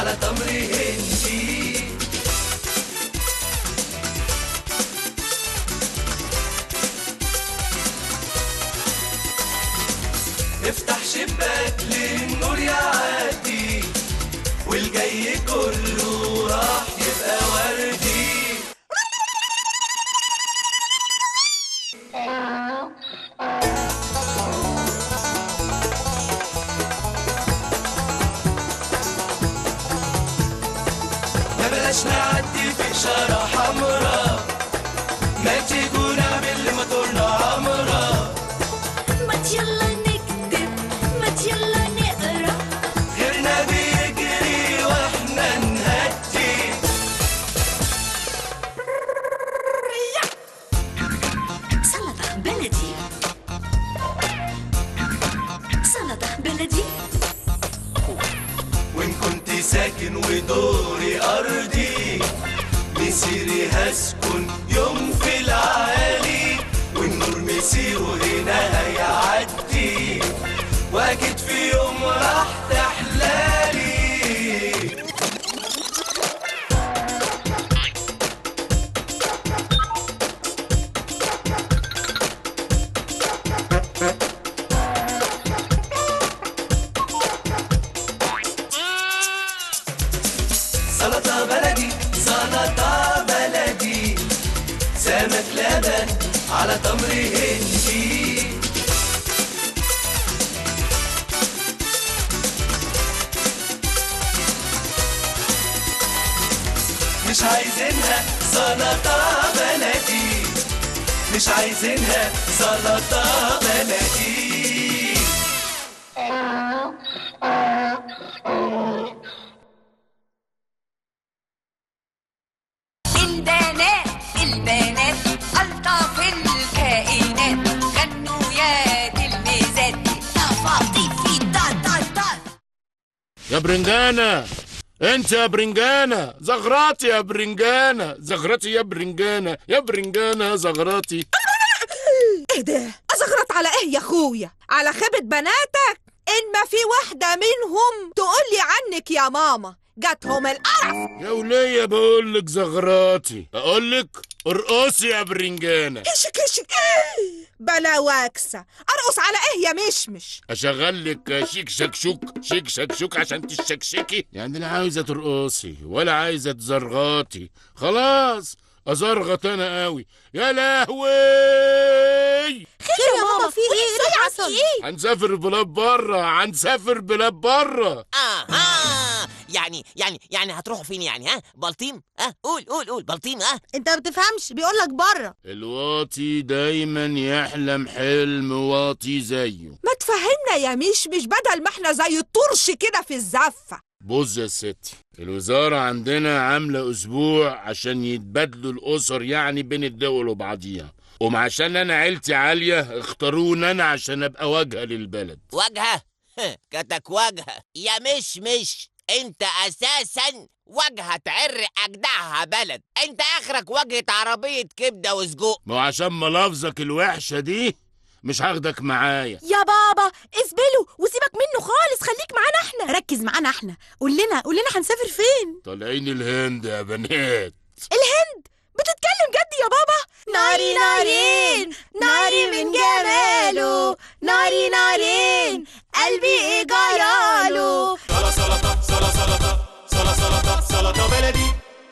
على تمر هندي افتح شباك للنور يعدي والجاي كله راح يبقى وردي ما بلاش نعدي في إشارة حمرا ما تيجوا نعمل موتورنا عمرا ما يلا نكتب ما يلا نقرا غيرنا بيجري واحنا نهدي سلطة بلدي سلطة بلدي وإن كنت ساكن ودوري أرضي مسيري هسكن يوم في العالي والنور مسيره هنا هيعدي وأكيد في يوم راح تحلالي سلطة بلدي سلطة بلدي سمك لبن على تمر هندي مش عايزينها سلطة بلدي مش عايزينها سلطة بلدي البنات البنات ألطف الكائنات غنوا يا تلميذات تفاطي في تا تا تا يا برنجانة انت يا برنجانة زغراتي يا برنجانة زغراتي يا برنجانة يا برنجانة زغراتي ايه ده ازغرط على ايه يا اخويا على خيبة بناتك ان ما في واحدة منهم تقولي عنك يا ماما جاتهم القرف يا ولية بقولك زغراتي اقولك ارقصي يا برنجانة كش كش ايه بلا واكسة ارقص على ايه يا مشمش اشغل لك شيك شكشوك شيك شكشوك عشان تشكشكي يعني لا عايزة ترقصي ولا عايزة تزرغطي خلاص ازرغط انا قوي يا لهوي خير يا ماما في ايه ايه حصل هنسافر بلاد بره هنسافر بلاد بره اها يعني يعني يعني هتروحوا فين يعني ها بلطيم ها قول قول قول بلطيم ها انت ما بتفهمش بيقولك بره الواطي دايما يحلم حلم واطي زيه ما تفهمنا يا مشمش بدل ما احنا زي الطرش كده في الزفة بص يا ستي الوزارة عندنا عاملة أسبوع عشان يتبادلوا الأسر يعني بين الدول وبعضيها وم عشان أنا عيلتي عالية اختاروني أنا عشان أبقى واجهة للبلد واجهه كتك واجهه يا مش مش انت اساسا واجهه تعر اجدعها بلد انت اخرك واجهه عربيه كبده وسجق ما هو عشان ملافظك الوحشة دي مش هاخدك معايا يا بابا اسبله وسيبك منه خالص خليك معانا احنا ركز معانا احنا قول لنا قول لنا هنسافر فين طالعين الهند يا بنات الهند بتتكلم جد يا بابا ناري نارين ناري من جماله ناري نارين قلبي ايه جراله سلطة سلطة سلطة سلطة سلطة سلطة سلطة بلدي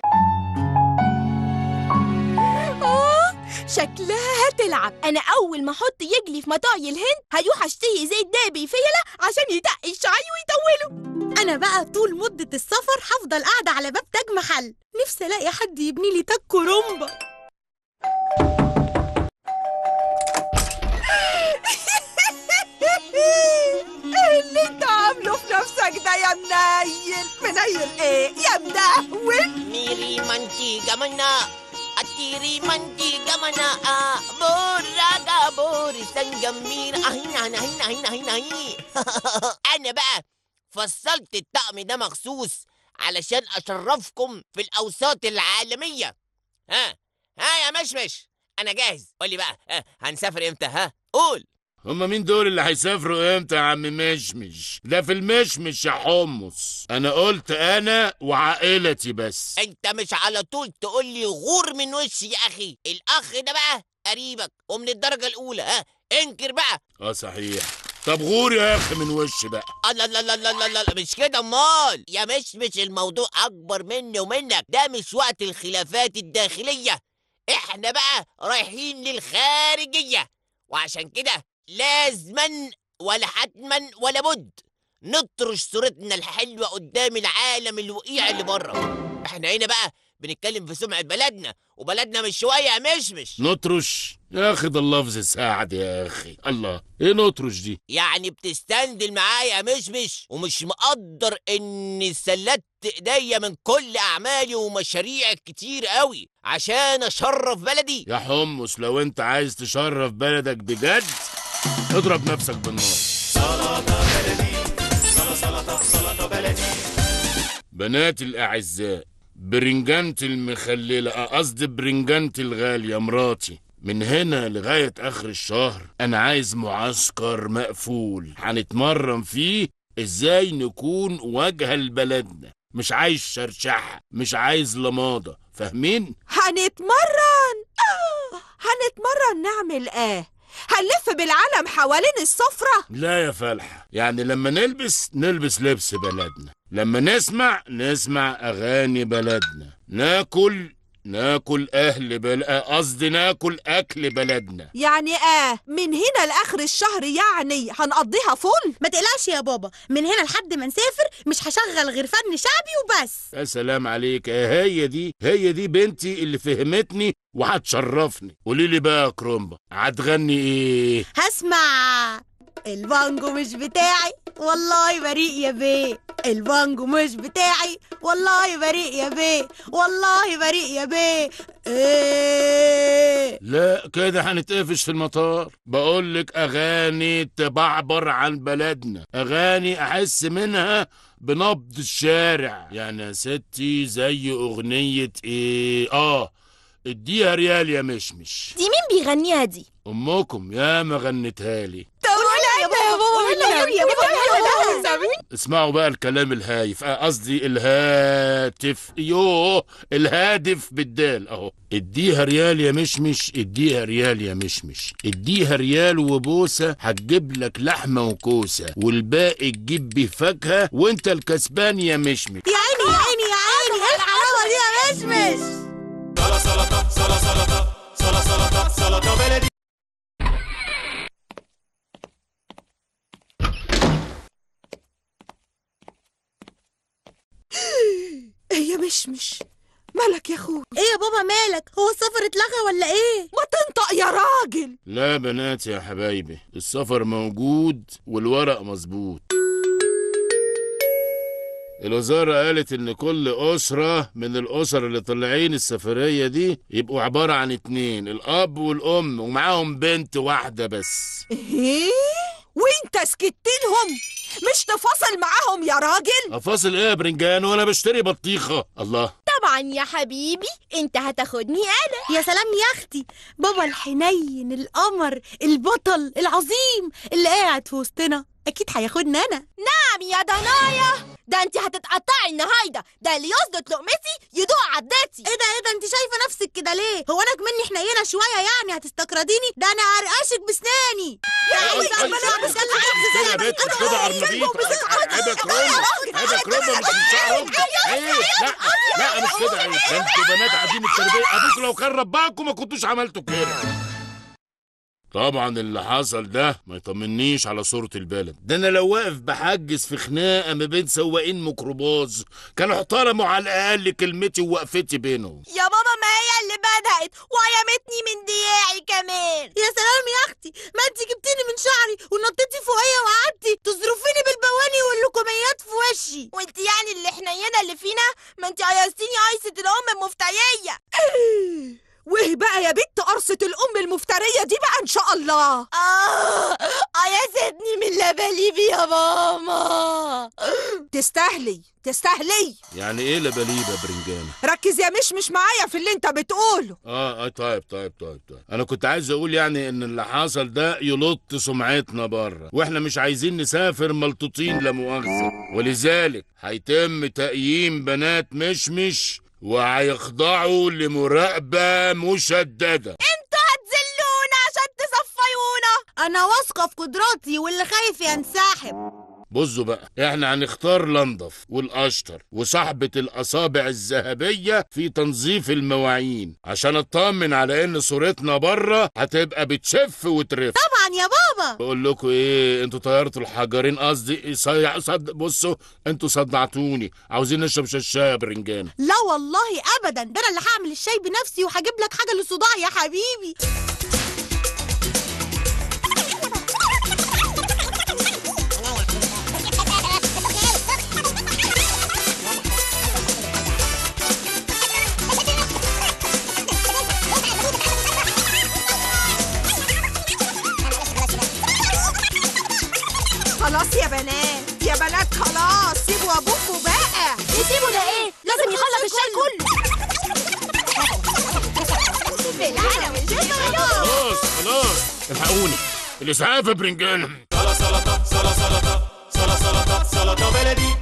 آه شكلها هتلعب انا اول ما احط يجلي في مطاي الهند هيروح اشتري زيت دابي فيلا عشان يتقي الشعي ويطوله انا بقى طول مدة السفر هفضل قاعدة على باب تاج محل نفسي الاقي حد يبني لي تاج كرومبا ايه اللي انت عامله في نفسك ده يا منيل منيل ايه يا مدهول ميري منتي جمنا أتيري منتي جمنا بورا بوري سنجمير أهينا هنا هنا هنا هنا هنا أنا بقى فصلت الطقم ده مخصوص علشان أشرفكم في الأوساط العالمية ها ها يا مشمش أنا جاهز قولي بقى ها هنسافر إمتى ها قول هما مين دول اللي هيسافروا امتى يا عم مشمش ده في المشمش يا حمص انا قلت انا وعائلتي بس انت مش على طول تقول لي غور من وشي يا اخي الاخ ده بقى قريبك ومن الدرجه الاولى ها انكر بقى اه صحيح طب غور يا اخي من وشي بقى الله لا لا لا لا لا مش كده امال يا مش مش الموضوع اكبر مني ومنك ده مش وقت الخلافات الداخليه احنا بقى رايحين للخارجيه وعشان كده لازما ولا حتما ولا بد نطرش صورتنا الحلوه قدام العالم الوقيع اللي بره احنا هنا بقى بنتكلم في سمعه بلدنا وبلدنا مش شويه يا مشمش نطرش يا اخي ده اللفظ ساعد يا اخي الله ايه نطرش دي يعني بتستندل معايا يا مشمش ومش مقدر اني سلت ايديا من كل اعمالي ومشاريع كتير قوي عشان اشرف بلدي يا حمص لو انت عايز تشرف بلدك بجد اضرب نفسك بالنار بناتي الأعزاء برنجانتي المخللة آه، قصدي برنجانتي الغالية مراتي من هنا لغاية آخر الشهر أنا عايز معسكر مقفول هنتمرن فيه إزاي نكون واجهة لبلدنا مش عايز شرشحة مش عايز لماضة فاهمين؟ هنتمرن آه، هنتمرن نعمل ايه هنلف بالعالم حوالين السفرة لا يا فلحة يعني لما نلبس نلبس لبس بلدنا لما نسمع نسمع أغاني بلدنا ناكل ناكل أهل بل قصدي ناكل أكل بلدنا يعني ايه من هنا لاخر الشهر يعني هنقضيها فل ما تقلقش يا بابا من هنا لحد ما نسافر مش هشغل غير فن شعبي وبس يا سلام عليك آه، هي دي هي دي بنتي اللي فهمتني وهتشرفني قولي لي بقى يا كرومبا هتغني ايه هسمع البانجو مش بتاعي والله بريء يا بيه البانجو مش بتاعي والله بريء يا بيه والله بريء يا بيه ايه لا كده هنتقفش في المطار بقولك اغاني تبعبر عن بلدنا اغاني احس منها بنبض الشارع يعني يا ستي زي اغنية ايه اه اديها ريال يا مشمش دي مين بيغنيها دي امكم يا ما غنتها لي يا بابا يا بابا اسمعوا بقى الكلام الهايف آه، قصدي الهاتف يوه الهادف بالدال اهو اديها ريال يا مشمش اديها ريال يا مشمش اديها ريال وبوسه هتجيب لك لحمه وكوسه والباقي تجيب بيه فاكهه وانت الكسبان يا مشمش يا عيني يا عيني يا عيني ايه الحلاوه دي يا مشمش سلا سلطة سلا سلطة سلا سلطة سلطة بلدي ايه يا مشمش مالك يا اخوي ايه يا بابا مالك هو السفر اتلغى ولا ايه ما تنطق يا راجل لا بنات يا حبايبي السفر موجود والورق مظبوط الوزارة قالت إن كل أسرة من الأسر اللي طالعين السفرية دي يبقوا عبارة عن اتنين الأب والأم ومعاهم بنت واحدة بس ايه وانت سكت لهم مش تفاصل معاهم يا راجل أفاصل إيه يا برنجان وأنا بشتري بطيخة الله طبعا يا حبيبي انت هتاخدني انا يا سلام يا اختي بابا الحنين القمر البطل العظيم اللي قاعد في وسطنا اكيد هياخدني انا نعم يا دنايا ده انت هتتقطعي النهايده ده اللي يصدق لقمتي يدوق عداتي ايه ده ايه ده انت شايفه نفسك كده ليه هو انا كمني حنينه شويه يعني هتستكرديني ده انا هرقشك بسناني يا عيني أي- أي- مش كده يا بنت مش كده قرنبيط عيبك كرومبا عيبك كرومبا مش من شعر أمك. عيب لا لا مش كده عيب ده انتوا بنات قاعدين التربية أبوك لو كان رباكم ما كنتوش عملتوا كده طبعا اللي حصل ده ما يطمنيش على صورة البلد ده انا لو واقف بحجز في خناقة ما بين سواقين ميكروباص كانوا احترموا على الاقل كلمتي ووقفتي بينهم يا بابا ما هي اللي بدأت وعيمتني من دياعي كمان يا سلام يا اختي ما انت جبتيني من شعري ونطيتي فوقيا وقعدتي تصرفيني بالبواني واللكميات في وشي وانت يعني اللي حنينه اللي فينا ما انت عيزتيني عيسة الام المفترية وايه بقى يا بنت قرصة الام المفترية دي بقى ان شاء الله اه عيزتني من لبليبي يا ماما تستاهلي تستاهلي يعني ايه لبليبه برنجانه ركز يا مشمش معايا في اللي انت بتقوله اه اه طيب طيب طيب طيب انا كنت عايز اقول يعني ان اللي حصل ده يلط سمعتنا بره واحنا مش عايزين نسافر ملطوطين لا مؤاخذه ولذلك هيتم تقييم بنات مشمش وهيخضعوا لمراقبه مشدده انتوا هتذلونا عشان تصفيونا انا واثقه في قدراتي واللي خايف ينسحب بصوا بقى احنا هنختار الانضف والاشطر وصاحبة الاصابع الذهبية في تنظيف المواعين عشان اطمن على ان صورتنا بره هتبقى بتشف وترف طبعا يا بابا بقول لكم ايه انتوا طيرتوا الحجرين قصدي صيع صد بصوا انتوا صدعتوني عاوزين نشرب شاي برنجان لا والله ابدا ده انا اللي هعمل الشاي بنفسي وهجيب لك حاجه للصداع يا حبيبي خلاص يا بنات يا بنات خلاص سيبوا ابوكوا بقى نسيبه ده ايه لازم يخلص الشاي كله بالعالم خلاص خلاص الحقوني الاسعاف يا برنجان سلا سلطة سلا سلطة سلا سلطة سلطة بلدي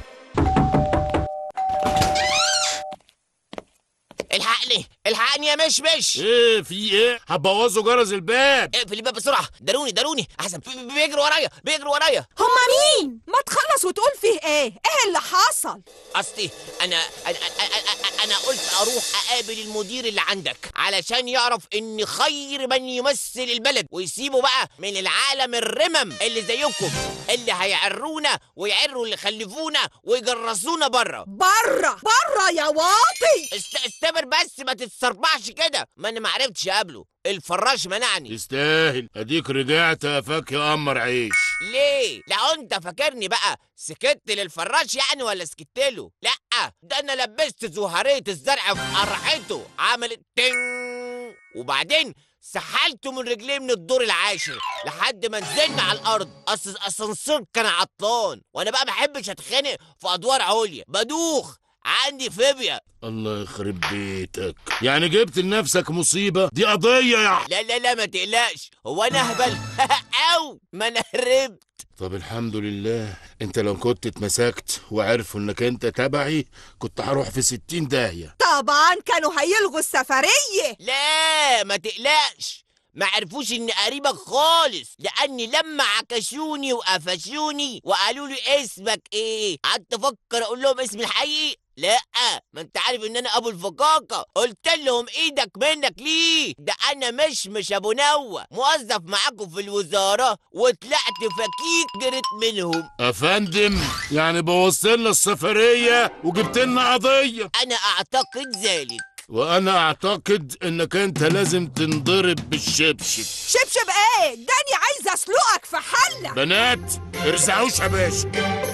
الحقني الحقني يا مشمش ايه في ايه هتبوظوا جرس الباب اقفل الباب بسرعه داروني داروني احسن بي- بي- بيجروا ورايا بيجروا ورايا هما مين ما تخلص وتقول فيه ايه ايه اللي حصل اصلي انا انا انا, أنا قلت اروح اقابل المدير اللي عندك علشان يعرف ان خير من يمثل البلد ويسيبوا بقى من العالم الرمم اللي زيكم اللي هيعرونا ويعروا اللي خلفونا ويجرسونا بره بره بره يا واطي است... استمر بس ما تتسربعش كده ما انا ما عرفتش اقابله الفراش منعني تستاهل اديك رجعت افاك يا قمر عيش ليه؟ لا انت فاكرني بقى سكت للفراش يعني ولا سكت له؟ لا ده انا لبست زهرية الزرع في قرحته عملت تن وبعدين سحلته من رجليه من الدور العاشر لحد ما نزلنا على الارض اصل الاسانسير كان عطلان وانا بقى ما بحبش اتخانق في ادوار عليا بدوخ عندي فيبيا الله يخرب بيتك يعني جبت لنفسك مصيبة دي قضية يا ح- لا لا لا ما تقلقش هو انا اهبل او ما انا هربت طب الحمد لله انت لو كنت اتمسكت وعرفوا انك انت تبعي كنت هروح في ستين داهية طبعا كانوا هيلغوا السفريه لا ما تقلقش ما عرفوش اني قريبك خالص لاني لما عكشوني وقفشوني وقالوا لي اسمك ايه قعدت افكر اقول لهم اسمي الحقيقي لا ما انت عارف ان انا ابو الفقاقه قلت لهم ايدك منك ليه ده انا مش مش ابو نوة موظف معاكم في الوزاره وطلعت فكيك جريت منهم افندم يعني بوظت لنا السفرية وجبت لنا قضية انا اعتقد ذلك وانا اعتقد انك انت لازم تنضرب بالشبشب شبشب ايه داني عايزه اسلقك في حله بنات ارزعوش يا باشا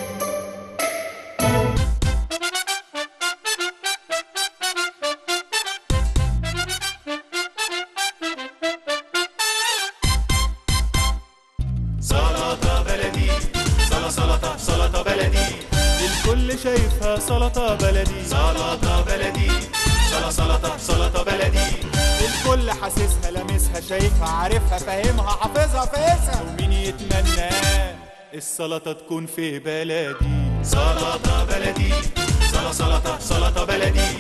سلطة بلدي سلا سلطة سلطة بلدي الكل شايفها سلطة بلدي سلطة بلدي سلا سلطة سلطة بلدي الكل حاسسها لامسها شايفها عارفها فاهمها حافظها فايسها ومين يتمنى السلطة تكون في بلدي سلطة بلدي سلا سلطة سلطة بلدي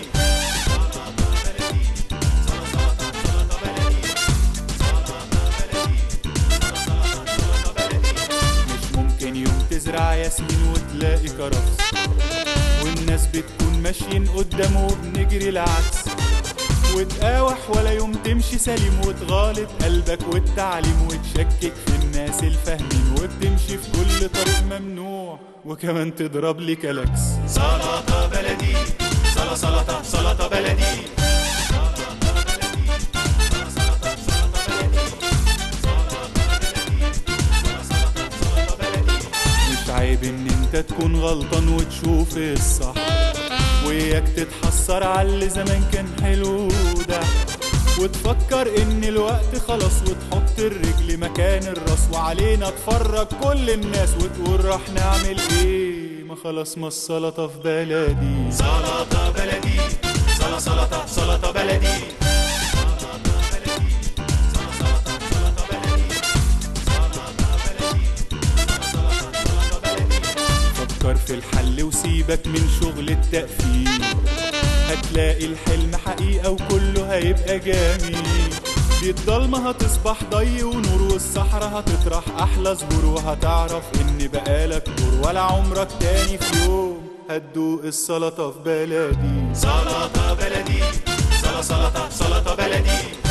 مش ممكن يوم تزرع ياسمين وتلاقي كرفس والناس بتكون ماشيين قدامه وبنجري العكس وتقاوح ولا يوم تمشي سليم وتغالط قلبك والتعليم وتشكك في الناس الفاهمين وبتمشي في كل طريق ممنوع وكمان تضرب لي كلاكس سلطة بلدي سلا سلطة سلطة بلدي مش عيب ان انت تكون غلطان وتشوف الصح وياك تتحسر على اللي زمان كان حلو ده وتفكر ان الوقت خلاص وتحط الرجل مكان الراس وعلينا تفرج كل الناس وتقول راح نعمل ايه ما ما خلاص ما السلطة في بلدي سلطة بلدي سلا سلطة سلطة بلدي فكر في الحل وسيبك من شغل التقفيل هتلاقي الحلم حقيقة وكله هيبقى جميل دي الضلمة هتصبح ضي ونور والصحراء هتطرح أحلى زهور وهتعرف إن بقالك دور ولا عمرك تاني في يوم هتدوق السلطة في بلدي سلطة بلدي سلا سلطة سلطة بلدي